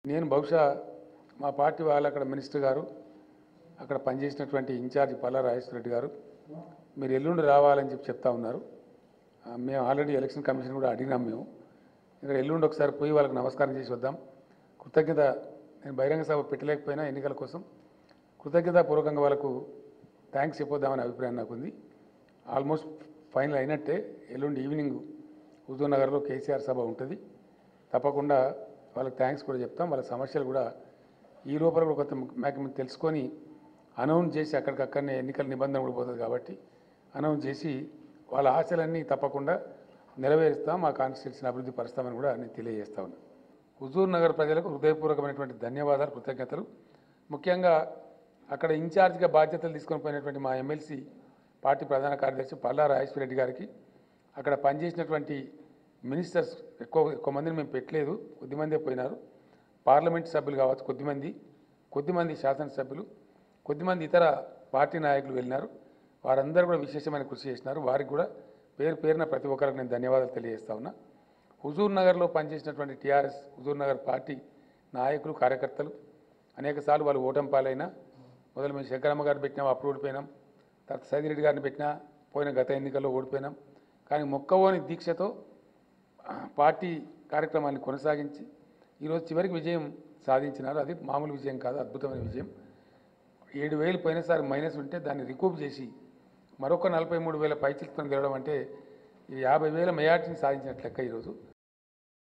నేను బహుశా మా పార్టీ వాళ్ళు అక్కడ మినిస్టర్ గారు అక్కడ పనిచేసినటువంటి ఇన్ఛార్జ్ పల్లా రాజేశ్వర రెడ్డి గారు మీరు ఎల్లుండి రావాలని చెప్పి చెప్తా ఉన్నారు ఆ, మేము ఆల్రెడీ ఎలక్షన్ కమిషన్ కూడా అడిగినాం మేము ఇక్కడ ఎల్లుండి ఒకసారి పోయి వాళ్ళకి నమస్కారం చేసి వద్దాం కృతజ్ఞత నేను బహిరంగ సభ పెట్టలేకపోయినా ఎన్నికల కోసం కృతజ్ఞతాపూర్వకంగా వాళ్ళకు థ్యాంక్స్ చెప్పొద్దామనే అభిప్రాయం నాకు ఉంది ఆల్మోస్ట్ ఫైనల్ అయినట్టే ఎల్లుండి ఈవినింగ్ హుజూర్ నగర్లో కేసీఆర్ సభ ఉంటుంది తప్పకుండా వాళ్ళకి థ్యాంక్స్ కూడా చెప్తాం వాళ్ళ సమస్యలు కూడా ఈ లోపల కూడా కొంత మాకు తెలుసుకొని అనౌన్స్ చేసి అక్కడికక్కడనే ఎన్నికల నిబంధన కూడా పోతుంది కాబట్టి అనౌన్స్ చేసి వాళ్ళ ఆశలన్నీ తప్పకుండా నెరవేరుస్తాం మా కాన్స్టిట్యూన్సీని అభివృద్ధి పరుస్తామని కూడా నేను తెలియజేస్తా ఉన్నాను హుజూర్ నగర్ ప్రజలకు హృదయపూర్వకమైనటువంటి ధన్యవాదాలు కృతజ్ఞతలు ముఖ్యంగా అక్కడ ఇన్ఛార్జ్గా బాధ్యతలు తీసుకొని పోయినటువంటి మా ఎమ్మెల్సీ పార్టీ ప్రధాన కార్యదర్శి పల్లా రాజేశ్వర రెడ్డి గారికి అక్కడ పనిచేసినటువంటి మినిస్టర్స్ ఎక్కువ ఎక్కువ మందిని మేము పెట్టలేదు కొద్దిమందే పోయినారు పార్లమెంట్ సభ్యులు కావచ్చు కొద్దిమంది కొద్దిమంది శాసనసభ్యులు కొద్దిమంది ఇతర పార్టీ నాయకులు వెళ్ళినారు వారందరూ కూడా విశేషమైన కృషి చేసినారు వారికి కూడా పేరు పేరున ప్రతి ఒక్కరికి నేను ధన్యవాదాలు తెలియజేస్తా ఉన్నా హుజూర్ నగర్లో పనిచేసినటువంటి టీఆర్ఎస్ హుజూర్ నగర్ పార్టీ నాయకులు కార్యకర్తలు అనేకసార్లు వాళ్ళు ఓటమి పాలైనా మొదలు మేము శంకరమ్మ గారిని పెట్టినాం అప్పుడు ఓడిపోయినాం తర్వాత సైదిరెడ్డి గారిని పెట్టినా పోయిన గత ఎన్నికల్లో ఓడిపోయినాం కానీ మొక్కవోని దీక్షతో ఆ, పార్టీ కార్యక్రమాన్ని కొనసాగించి ఈరోజు చివరికి విజయం సాధించినారు అది మామూలు విజయం కాదు అద్భుతమైన విజయం ఏడు వేలు పోయినసారి మైనస్ ఉంటే దాన్ని రికూప్ చేసి మరొక నలభై మూడు వేల పైచిలతో గెలవడం అంటే ఇది యాభై వేల మెజార్టీని సాధించినట్లు లెక్క ఈరోజు